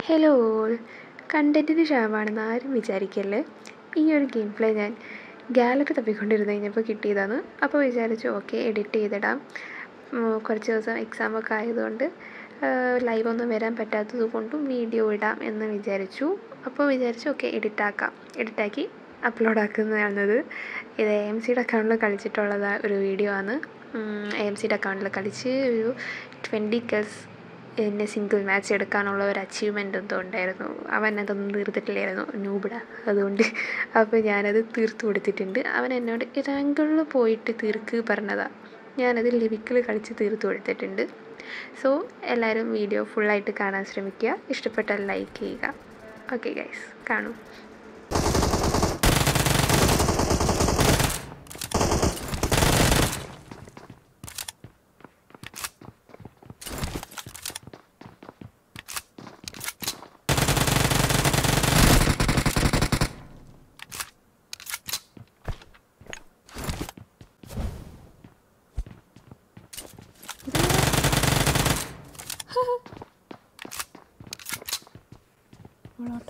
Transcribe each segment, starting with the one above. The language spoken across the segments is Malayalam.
ഹലോ ഓൾ കണ്ടൻറ്റിന് ക്ഷാമമാണെന്ന് ആരും വിചാരിക്കല്ലേ ഈ ഒരു ഗെയിം പ്ലേ ഞാൻ ഗാലറി തപ്പിക്കൊണ്ടിരുന്ന് കഴിഞ്ഞപ്പോൾ കിട്ടിയതാണ് അപ്പോൾ വിചാരിച്ചു ഓക്കെ എഡിറ്റ് ചെയ്തിടാം കുറച്ച് ദിവസം എക്സാമൊക്കെ ആയതുകൊണ്ട് ലൈവ് ഒന്നും വരാൻ പറ്റാത്തത് കൊണ്ടും വീഡിയോ ഇടാം എന്ന് വിചാരിച്ചു അപ്പോൾ വിചാരിച്ചു ഓക്കെ എഡിറ്റാക്കാം എഡിറ്റാക്കി അപ്ലോഡ് ആക്കുന്നതാണത് ഇത് എ എം സിയുടെ അക്കൗണ്ടിൽ കളിച്ചിട്ടുള്ളത് ഒരു വീഡിയോ ആണ് എ എം സിയുടെ അക്കൗണ്ടിൽ കളിച്ച് ഒരു ട്വൻറ്റി കസ് എന്നെ സിംഗിൾ മാച്ച് എടുക്കാനുള്ള ഒരു അച്ചീവ്മെൻ്റ് എന്തോ ഉണ്ടായിരുന്നു അവൻ അതൊന്നും തീർത്തിട്ടില്ലായിരുന്നു ന്യൂബിട അതുകൊണ്ട് അപ്പോൾ ഞാനത് തീർത്തു കൊടുത്തിട്ടുണ്ട് അവൻ എന്നോട് റാങ്കുകളിൽ പോയിട്ട് തീർക്ക് പറഞ്ഞതാണ് ഞാനത് ലിവിക്കിൽ കളിച്ച് തീർത്തു കൊടുത്തിട്ടുണ്ട് സോ എല്ലാവരും വീഡിയോ ഫുള്ളായിട്ട് കാണാൻ ശ്രമിക്കുക ഇഷ്ടപ്പെട്ടാൽ ലൈക്ക് ചെയ്യുക ഓക്കെ ഗൈസ് കാണൂ ഇങ്ങോട്ടോ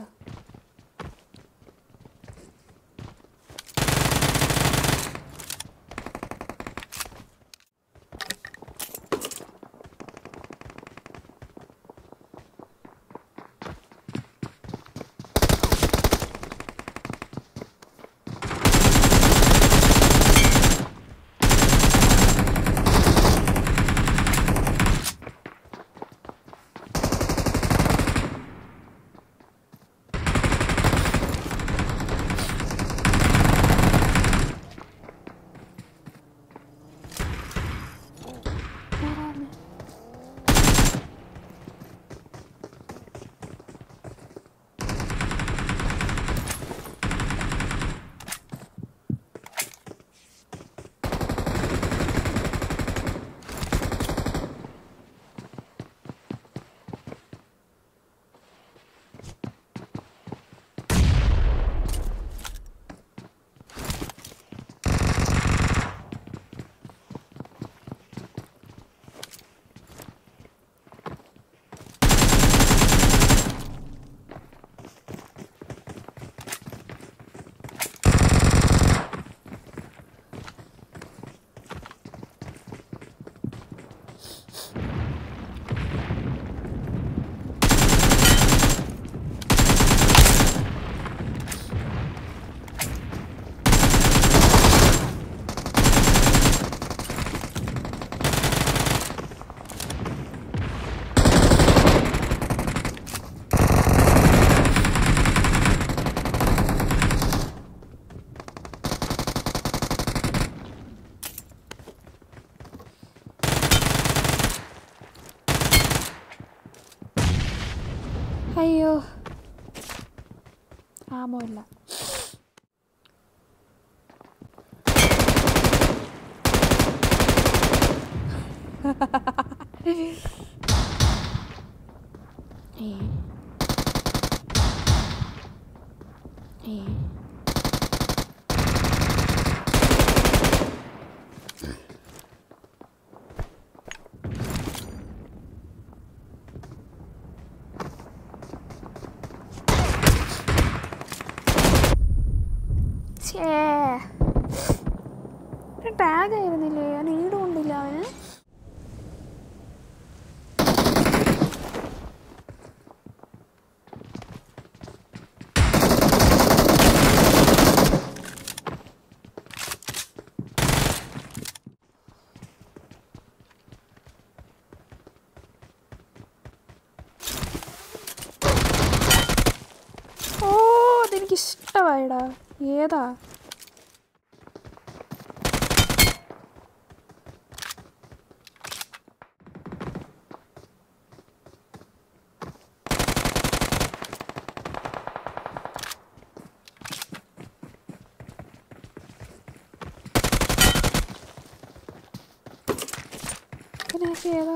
അയ്യോ ആമോ ഇല്ല ഏ ഏ ഛേ ടാഗ് ആയിരുന്നില്ലേ ഞാൻ ഈട് കൊണ്ടില്ല അവന് ഓ അതെനിക്ക് ഇഷ്ടമായിടാ ഏതാ ഇതിനകത്ത് ഏതാ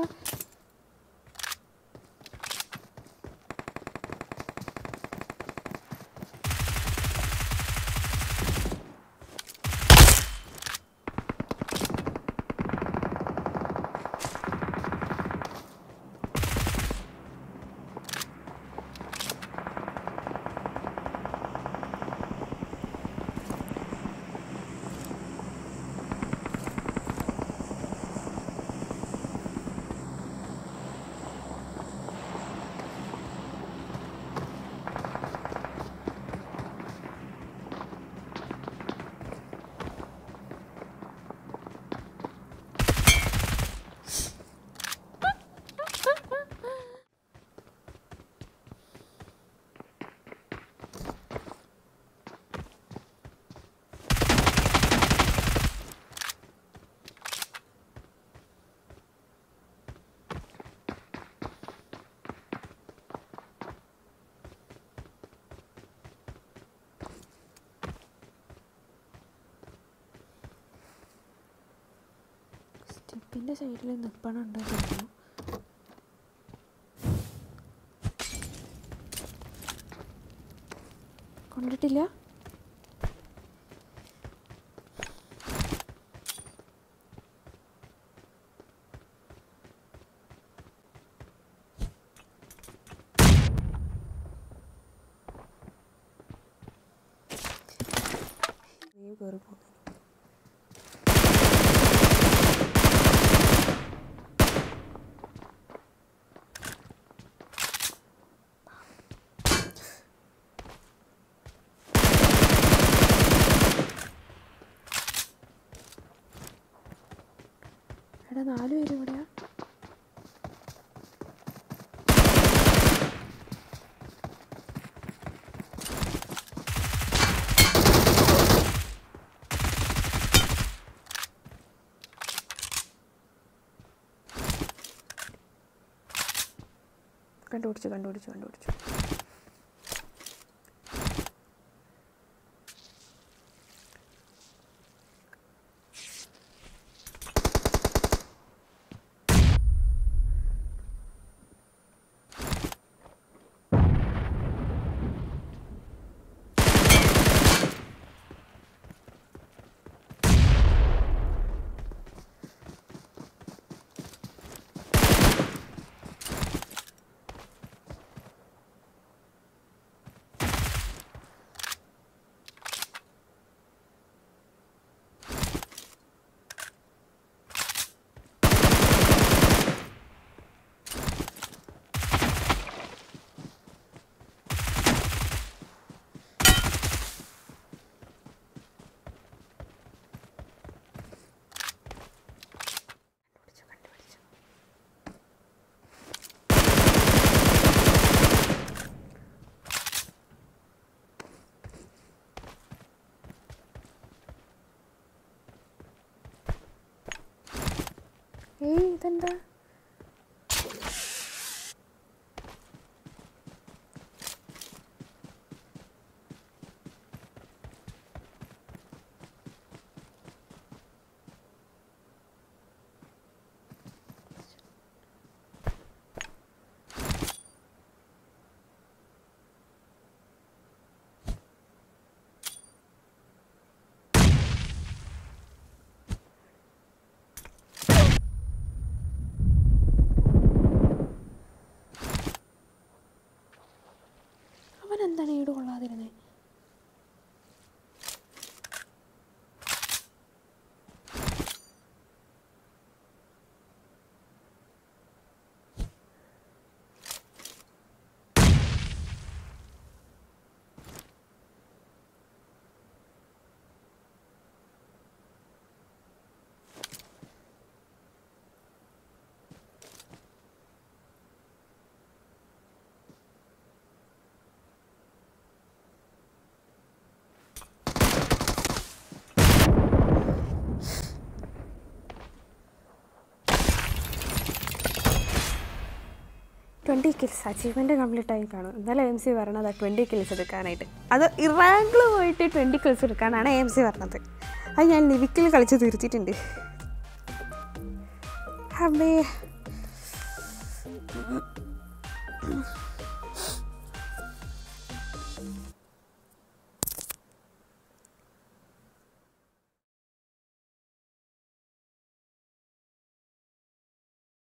ഇതിൻ്റെ സൈഡിൽ നിൽപ്പണുണ്ട് തോന്നുന്നു കൊണ്ടിട്ടില്ല കയറി പോകുന്നു എടാ നാല് പേരും ഇവിടെയാ കണ്ടുപിടിച്ചു കണ്ടുപിടിച്ചു കണ്ടുപിടിച്ചു കണ്ടുപിടിച്ചു കണ്ടുപിടിച്ചു ഏയ് ഇതെന്താ അവൻ എന്താണ് ഈട് കൊള്ളാതിരുന്നേ ട്വൻറ്റി കിൽസ് അച്ചീവ്മെൻറ്റ് കംപ്ലീറ്റ് ആയി കാണും ഇന്നലെ എം സി പറഞ്ഞത് ട്വൻറ്റി കിൽസ് എടുക്കാനായിട്ട് അത് ഇറാങ്കിൾ പോയിട്ട് ട്വൻറ്റി കിൽസ് എടുക്കാനാണ് എം സി പറഞ്ഞത് അത് ഞാൻ ലിവിക്കിൽ കളിച്ച് തീർത്തിട്ടുണ്ട് അമ്മേ